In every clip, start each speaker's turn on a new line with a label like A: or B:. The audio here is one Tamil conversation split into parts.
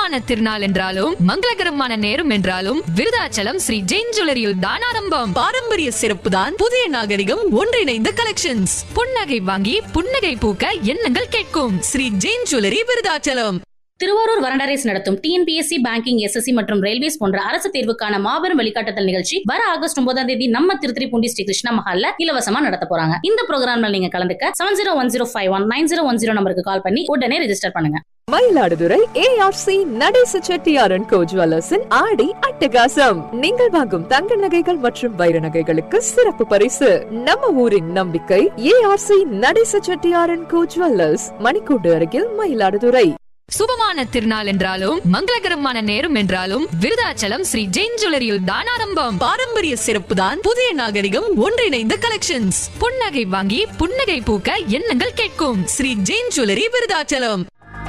A: சுபமான திருநாள் என்றாலும் மங்களகரமான நேரம் என்றாலும் விருதாச்சலம் ஸ்ரீ ஜெயின் ஜுவல்லரியில் தான் ஆரம்பம்
B: பாரம்பரிய சிறப்பு தான் புதிய நாகரிகம் ஒன்றிணைந்த கலெக்ஷன்ஸ்
A: புன்னகை வாங்கி புன்னகை பூக்க எண்ணங்கள் கேட்கும்
B: ஸ்ரீ ஜெயின் ஜுவல்லரி விருதாச்சலம்
C: திருவாரூர் வரண்டரேஸ் நடத்தும் டிஎன்பிஎஸ்சி பேங்கிங் எஸ்எஸ்சி மற்றும் ரயில்வேஸ் போன்ற அரசு தேர்வுக்கான மாபெரும் வழிகாட்டுதல் நிகழ்ச்சி வர ஆகஸ்ட் ஒன்பதாம் தேதி நம்ம திருத்திரிப்பூண்டி ஸ்ரீ கிருஷ்ணா மஹால்ல இலவசமா நடத்த போறாங்க இந்த ப்ரோக்ராம்ல நீங்க கலந்துக்க seven zero one zero five one nine zero one zero நம்பருக்கு கால் பண்ணி உடனே ரெஜிஸ்டர் பண்ணுங்க
D: மயிலாடுதுறை ஏஆர்சி நடேச செட்டியாரன் கோ ஜுவல்லர்ஸின் ஆடி அட்டகாசம் நீங்கள் வாங்கும் தங்க நகைகள் மற்றும் வைர நகைகளுக்கு சிறப்பு பரிசு நம்ம ஊரின் நம்பிக்கை ஏஆர்சி நடேச செட்டியாரன் கோ ஜுவல்லர்ஸ் மணிக்கூண்டு அருகில் மயிலாடுதுறை
A: சுபமான திருநாள் என்றாலும் மங்களகரமான நேரம் என்றாலும் விருதாச்சலம் ஸ்ரீ ஜெயின் ஜுவல்லரியில் தான் ஆரம்பம்
B: பாரம்பரிய சிறப்பு தான் புதிய நாகரிகம் ஒன்றிணைந்த கலெக்ஷன்ஸ்
A: புன்னகை வாங்கி புன்னகை பூக்க எண்ணங்கள் கேட்கும்
B: ஸ்ரீ ஜெயின் ஜுவல்லரி விருதாச்சலம்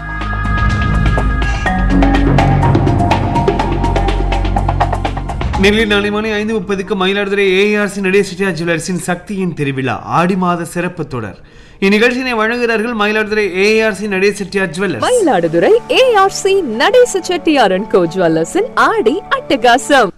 E: நெல்லில் நாளை மணி ஐந்து முப்பதுக்கு மயிலாடுதுறை ஏஆர்சி நடேசிட்டியா ஜுவல்லர்ஸின் சக்தியின் திருவிழா ஆடி மாத சிறப்பு தொடர் இந்நிகழ்ச்சியினை வழங்குகிறார்கள் மயிலாடுதுறை ஏஆர்சி நடேசிட்டியா ஜுவல்லர்ஸ்
D: மயிலாடுதுறை ஏஆர்சி நடேச செட்டியாரன் கோ ஜுவல்லர்ஸின் ஆடி அட்டகாசம்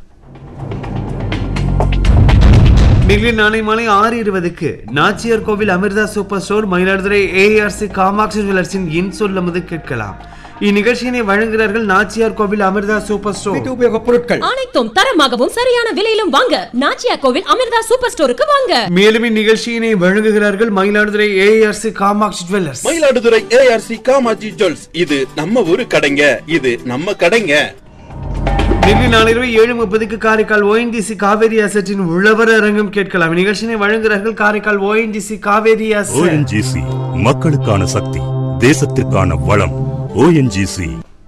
E: நெல்லில் நாளை மாலை ஆறு இருபதுக்கு Nachiyar Kovil Amirtha super store Mayiladuthurai ARC Kamatchi ஜுவல்லர்ஸின் இன் சொல்லமுது கேட்கலாம் இந்நிகழ்ச்சியினை வழங்குகிறார்கள் நாச்சியார் கோவில் அமிர்தா சூப்பர் ஸ்டோர்
F: வீட்டு உபயோகப் பொருட்கள்
G: அனைத்தும் தரமாகவும் சரியான விலையிலும் வாங்க நாச்சியா கோவில் அமிர்தா சூப்பர் ஸ்டோருக்கு வாங்க
E: மேலும் இந்நிகழ்ச்சியினை வழங்குகிறார்கள் Mayiladuthurai ARC Kamatchi jewellers
H: Mayiladuthurai ARC காமாஜி ஜுவல்ஸ் இது நம்ம ஊரு கடைங்க இது நம்ம கடைங்க
E: டெல்லி நாளிரவு ஏழு முப்பதுக்கு காரைக்கால் ஓஎன்டிசி காவேரி அசட்டின் உழவர் அரங்கம் கேட்கலாம் இந்நிகழ்ச்சியினை வழங்குகிறார்கள் Karaikal ONGC Cauvery asset
I: ONGC மக்களுக்கான சக்தி தேசத்திற்கான வளம் ஓஎன்ஜிசி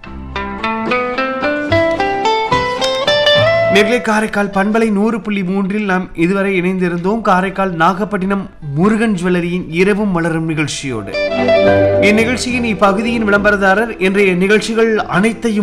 E: நெல்லை காரைக்கால் பண்பலை நூறு புள்ளி மூன்றில் நாம் இதுவரை இணைந்திருந்தோம் காரைக்கால் நாகப்பட்டினம் முருகன் ஜுவல்லரியின் இரவும் மலரும் நிகழ்ச்சியோடு இந்நிகழ்ச்சியின் இப்பகுதியின் விளம்பரதாரர் இன்றைய நிகழ்ச்சிகள் அனைத்தையும்